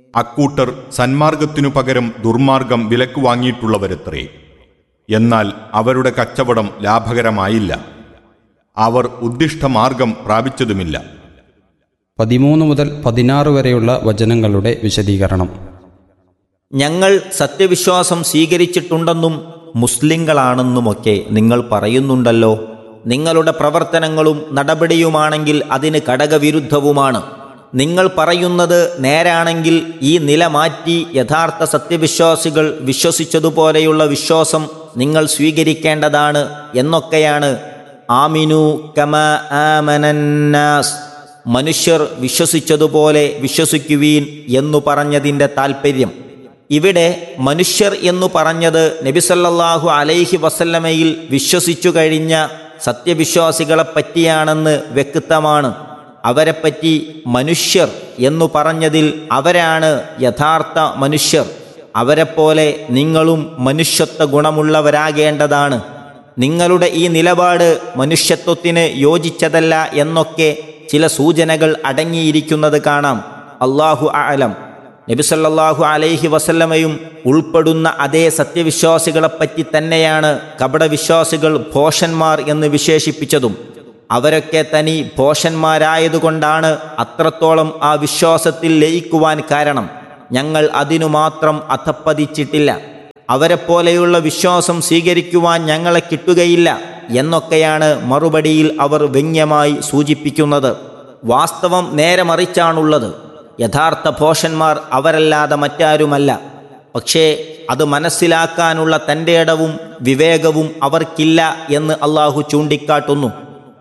അക്കൂട്ടർ സന്മാർഗത്തിനു പകരം ദുർമാർഗം വിലക്ക് വാങ്ങിയിട്ടുള്ളവരത്രേ എന്നാൽ അവരുടെ കച്ചവടം ലാഭകരമായില്ല അവർ ഉദ്ദിഷ്ടമാർഗം പ്രാപിച്ചതുമില്ല പതിമൂന്ന് മുതൽ പതിനാറ് വരെയുള്ള വചനങ്ങളുടെ വിശദീകരണം ഞങ്ങൾ സത്യവിശ്വാസം സ്വീകരിച്ചിട്ടുണ്ടെന്നും മുസ്ലിങ്ങളാണെന്നുമൊക്കെ നിങ്ങൾ പറയുന്നുണ്ടല്ലോ നിങ്ങളുടെ പ്രവർത്തനങ്ങളും നടപടിയുമാണെങ്കിൽ അതിന് ഘടകവിരുദ്ധവുമാണ് നിങ്ങൾ പറയുന്നത് നേരാണെങ്കിൽ ഈ നില മാറ്റി യഥാർത്ഥ സത്യവിശ്വാസികൾ വിശ്വസിച്ചതുപോലെയുള്ള വിശ്വാസം നിങ്ങൾ സ്വീകരിക്കേണ്ടതാണ് എന്നൊക്കെയാണ് ആമിനു കമ ആമനന്നാസ് മനുഷ്യർ വിശ്വസിച്ചതുപോലെ വിശ്വസിക്കുവീൻ എന്നു പറഞ്ഞതിൻ്റെ താൽപ്പര്യം ഇവിടെ മനുഷ്യർ എന്നു പറഞ്ഞത് നബിസല്ലാഹു അലൈഹി വസല്ലമയിൽ വിശ്വസിച്ചു കഴിഞ്ഞ സത്യവിശ്വാസികളെ പറ്റിയാണെന്ന് വ്യക്തമാണ് അവരെപ്പറ്റി മനുഷ്യർ എന്നു പറഞ്ഞതിൽ അവരാണ് യഥാർത്ഥ മനുഷ്യർ അവരെപ്പോലെ നിങ്ങളും മനുഷ്യത്വ ഗുണമുള്ളവരാകേണ്ടതാണ് നിങ്ങളുടെ ഈ നിലപാട് മനുഷ്യത്വത്തിന് യോജിച്ചതല്ല എന്നൊക്കെ ചില സൂചനകൾ അടങ്ങിയിരിക്കുന്നത് കാണാം അള്ളാഹു ആലം നബിസല്ലാഹു അലൈഹി വസല്ലമയും ഉൾപ്പെടുന്ന അതേ സത്യവിശ്വാസികളെപ്പറ്റി തന്നെയാണ് കപടവിശ്വാസികൾ ഭോഷന്മാർ എന്ന് വിശേഷിപ്പിച്ചതും അവരൊക്കെ തനി ഭോഷന്മാരായതുകൊണ്ടാണ് അത്രത്തോളം ആ വിശ്വാസത്തിൽ ലയിക്കുവാൻ കാരണം ഞങ്ങൾ അതിനു മാത്രം അധപ്പതിച്ചിട്ടില്ല അവരെപ്പോലെയുള്ള വിശ്വാസം സ്വീകരിക്കുവാൻ ഞങ്ങളെ കിട്ടുകയില്ല എന്നൊക്കെയാണ് മറുപടിയിൽ അവർ വ്യംഗ്യമായി സൂചിപ്പിക്കുന്നത് വാസ്തവം നേരെ മറിച്ചാണുള്ളത് യഥാർത്ഥ ഭോഷന്മാർ അവരല്ലാതെ മറ്റാരുമല്ല പക്ഷേ അത് മനസ്സിലാക്കാനുള്ള തൻ്റെ ഇടവും വിവേകവും അവർക്കില്ല എന്ന് അള്ളാഹു ചൂണ്ടിക്കാട്ടുന്നു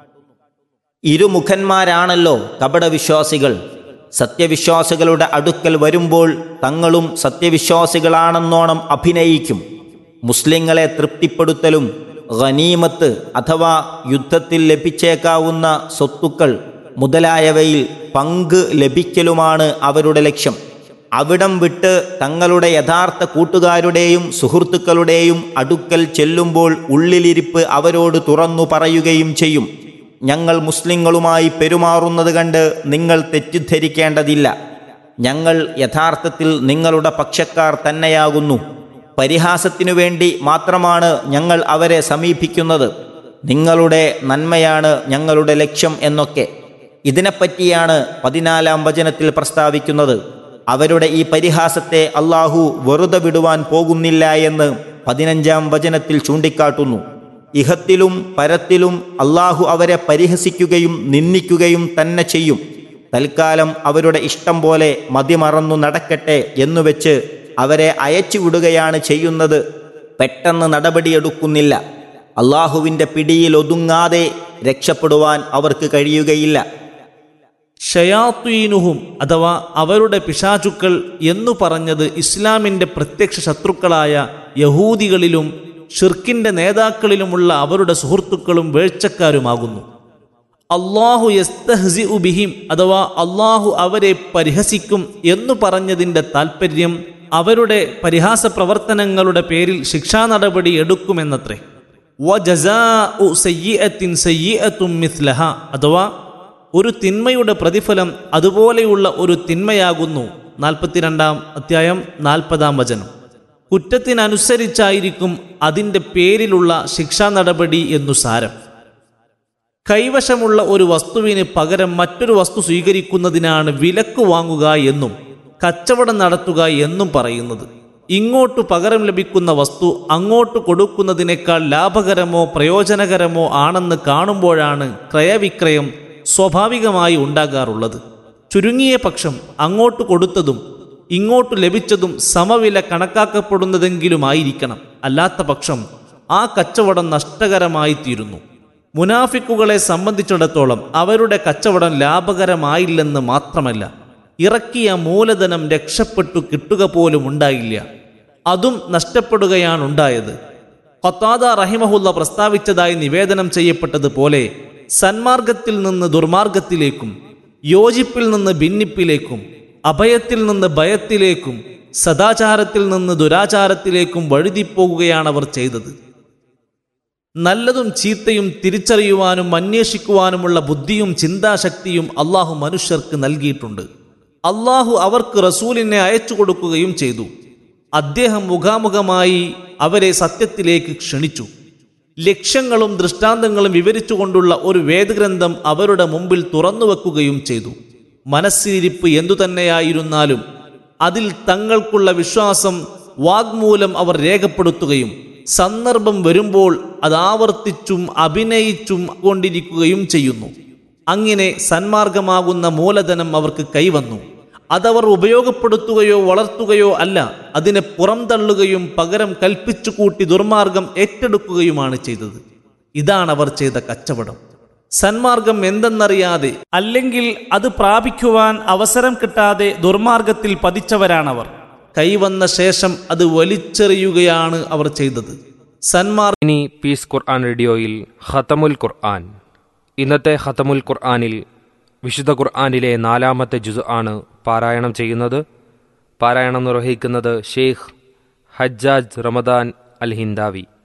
ഇരുമുഖന്മാരാണല്ലോ കപടവിശ്വാസികൾ സത്യവിശ്വാസികളുടെ അടുക്കൽ വരുമ്പോൾ തങ്ങളും സത്യവിശ്വാസികളാണെന്നോണം അഭിനയിക്കും മുസ്ലിങ്ങളെ തൃപ്തിപ്പെടുത്തലും ഖനീമത്ത് അഥവാ യുദ്ധത്തിൽ ലഭിച്ചേക്കാവുന്ന സ്വത്തുക്കൾ മുതലായവയിൽ പങ്ക് ലഭിക്കലുമാണ് അവരുടെ ലക്ഷ്യം അവിടം വിട്ട് തങ്ങളുടെ യഥാർത്ഥ കൂട്ടുകാരുടെയും സുഹൃത്തുക്കളുടെയും അടുക്കൽ ചെല്ലുമ്പോൾ ഉള്ളിലിരിപ്പ് അവരോട് തുറന്നു പറയുകയും ചെയ്യും ഞങ്ങൾ മുസ്ലിങ്ങളുമായി പെരുമാറുന്നത് കണ്ട് നിങ്ങൾ തെറ്റിദ്ധരിക്കേണ്ടതില്ല ഞങ്ങൾ യഥാർത്ഥത്തിൽ നിങ്ങളുടെ പക്ഷക്കാർ തന്നെയാകുന്നു പരിഹാസത്തിനു വേണ്ടി മാത്രമാണ് ഞങ്ങൾ അവരെ സമീപിക്കുന്നത് നിങ്ങളുടെ നന്മയാണ് ഞങ്ങളുടെ ലക്ഷ്യം എന്നൊക്കെ ഇതിനെപ്പറ്റിയാണ് പതിനാലാം വചനത്തിൽ പ്രസ്താവിക്കുന്നത് അവരുടെ ഈ പരിഹാസത്തെ അള്ളാഹു വെറുതെ വിടുവാൻ പോകുന്നില്ല എന്ന് പതിനഞ്ചാം വചനത്തിൽ ചൂണ്ടിക്കാട്ടുന്നു ഇഹത്തിലും പരത്തിലും അള്ളാഹു അവരെ പരിഹസിക്കുകയും നിന്ദിക്കുകയും തന്നെ ചെയ്യും തൽക്കാലം അവരുടെ ഇഷ്ടം പോലെ മതിമറന്നു നടക്കട്ടെ എന്നുവെച്ച് അവരെ അയച്ചുവിടുകയാണ് ചെയ്യുന്നത് പെട്ടെന്ന് നടപടിയെടുക്കുന്നില്ല അള്ളാഹുവിൻ്റെ പിടിയിൽ ഒതുങ്ങാതെ രക്ഷപ്പെടുവാൻ അവർക്ക് കഴിയുകയില്ല ഷയാത്വീനുഹും അഥവാ അവരുടെ പിശാചുക്കൾ എന്നു പറഞ്ഞത് ഇസ്ലാമിൻ്റെ പ്രത്യക്ഷ ശത്രുക്കളായ യഹൂദികളിലും ഷിർക്കിൻ്റെ നേതാക്കളിലുമുള്ള അവരുടെ സുഹൃത്തുക്കളും വേഴ്ചക്കാരുമാകുന്നു അള്ളാഹു യസ്തഹ്സി ബിഹിം അഥവാ അള്ളാഹു അവരെ പരിഹസിക്കും എന്നു പറഞ്ഞതിൻ്റെ താൽപ്പര്യം അവരുടെ പരിഹാസ പ്രവർത്തനങ്ങളുടെ പേരിൽ ശിക്ഷാ നടപടി എടുക്കുമെന്നത്രേ വ ജസാ ഉ സയ്യത്തിൻ സയ്യത്തും മിസ്ലഹ അഥവാ ഒരു തിന്മയുടെ പ്രതിഫലം അതുപോലെയുള്ള ഒരു തിന്മയാകുന്നു നാൽപ്പത്തിരണ്ടാം അധ്യായം നാൽപ്പതാം വചനം കുറ്റത്തിനനുസരിച്ചായിരിക്കും അതിൻ്റെ പേരിലുള്ള ശിക്ഷാ നടപടി എന്നു സാരം കൈവശമുള്ള ഒരു വസ്തുവിന് പകരം മറ്റൊരു വസ്തു സ്വീകരിക്കുന്നതിനാണ് വിലക്ക് വാങ്ങുക എന്നും കച്ചവടം നടത്തുക എന്നും പറയുന്നത് ഇങ്ങോട്ട് പകരം ലഭിക്കുന്ന വസ്തു അങ്ങോട്ട് കൊടുക്കുന്നതിനേക്കാൾ ലാഭകരമോ പ്രയോജനകരമോ ആണെന്ന് കാണുമ്പോഴാണ് ക്രയവിക്രയം സ്വാഭാവികമായി ഉണ്ടാകാറുള്ളത് ചുരുങ്ങിയ പക്ഷം അങ്ങോട്ട് കൊടുത്തതും ഇങ്ങോട്ട് ലഭിച്ചതും സമവില കണക്കാക്കപ്പെടുന്നതെങ്കിലുമായിരിക്കണം അല്ലാത്ത പക്ഷം ആ കച്ചവടം നഷ്ടകരമായി തീരുന്നു മുനാഫിക്കുകളെ സംബന്ധിച്ചിടത്തോളം അവരുടെ കച്ചവടം ലാഭകരമായില്ലെന്ന് മാത്രമല്ല ഇറക്കിയ മൂലധനം രക്ഷപ്പെട്ടു കിട്ടുക പോലും ഉണ്ടായില്ല അതും നഷ്ടപ്പെടുകയാണുണ്ടായത് ഖത്താദ റഹിമഹുല്ല പ്രസ്താവിച്ചതായി നിവേദനം ചെയ്യപ്പെട്ടതുപോലെ സന്മാർഗത്തിൽ നിന്ന് ദുർമാർഗത്തിലേക്കും യോജിപ്പിൽ നിന്ന് ഭിന്നിപ്പിലേക്കും അഭയത്തിൽ നിന്ന് ഭയത്തിലേക്കും സദാചാരത്തിൽ നിന്ന് ദുരാചാരത്തിലേക്കും വഴുതിപ്പോകുകയാണവർ ചെയ്തത് നല്ലതും ചീത്തയും തിരിച്ചറിയുവാനും അന്വേഷിക്കുവാനുമുള്ള ബുദ്ധിയും ചിന്താശക്തിയും അള്ളാഹു മനുഷ്യർക്ക് നൽകിയിട്ടുണ്ട് അള്ളാഹു അവർക്ക് റസൂലിനെ അയച്ചു കൊടുക്കുകയും ചെയ്തു അദ്ദേഹം മുഖാമുഖമായി അവരെ സത്യത്തിലേക്ക് ക്ഷണിച്ചു ലക്ഷ്യങ്ങളും ദൃഷ്ടാന്തങ്ങളും വിവരിച്ചുകൊണ്ടുള്ള ഒരു വേദഗ്രന്ഥം അവരുടെ മുമ്പിൽ തുറന്നു വെക്കുകയും ചെയ്തു മനസ്സിരിപ്പ് എന്തുതന്നെയായിരുന്നാലും അതിൽ തങ്ങൾക്കുള്ള വിശ്വാസം വാഗ്മൂലം അവർ രേഖപ്പെടുത്തുകയും സന്ദർഭം വരുമ്പോൾ അത് ആവർത്തിച്ചും അഭിനയിച്ചും കൊണ്ടിരിക്കുകയും ചെയ്യുന്നു അങ്ങനെ സന്മാർഗമാകുന്ന മൂലധനം അവർക്ക് കൈവന്നു അതവർ ഉപയോഗപ്പെടുത്തുകയോ വളർത്തുകയോ അല്ല അതിനെ പുറംതള്ളുകയും പകരം കൽപ്പിച്ചു കൂട്ടി ദുർമാർഗം ഏറ്റെടുക്കുകയുമാണ് ചെയ്തത് ഇതാണ് അവർ ചെയ്ത കച്ചവടം സന്മാർഗം എന്തെന്നറിയാതെ അല്ലെങ്കിൽ അത് പ്രാപിക്കുവാൻ അവസരം കിട്ടാതെ ദുർമാർഗത്തിൽ പതിച്ചവരാണവർ കൈവന്ന ശേഷം അത് വലിച്ചെറിയുകയാണ് അവർ ചെയ്തത് സന്മാർ ഇനി പീസ് ഖുർആൻ റേഡിയോയിൽ ഖത്തമുൽ ഖുർആൻ ഇന്നത്തെ ഖത്തമുൽ ഖുർആനിൽ വിശുദ്ധ ഖുർആനിലെ നാലാമത്തെ ജുസ് ആണ് പാരായണം ചെയ്യുന്നത് പാരായണം നിർവഹിക്കുന്നത് ഷെയ്ഖ് ഹജ്ജാജ് റമദാൻ അൽ ഹിന്ദാവി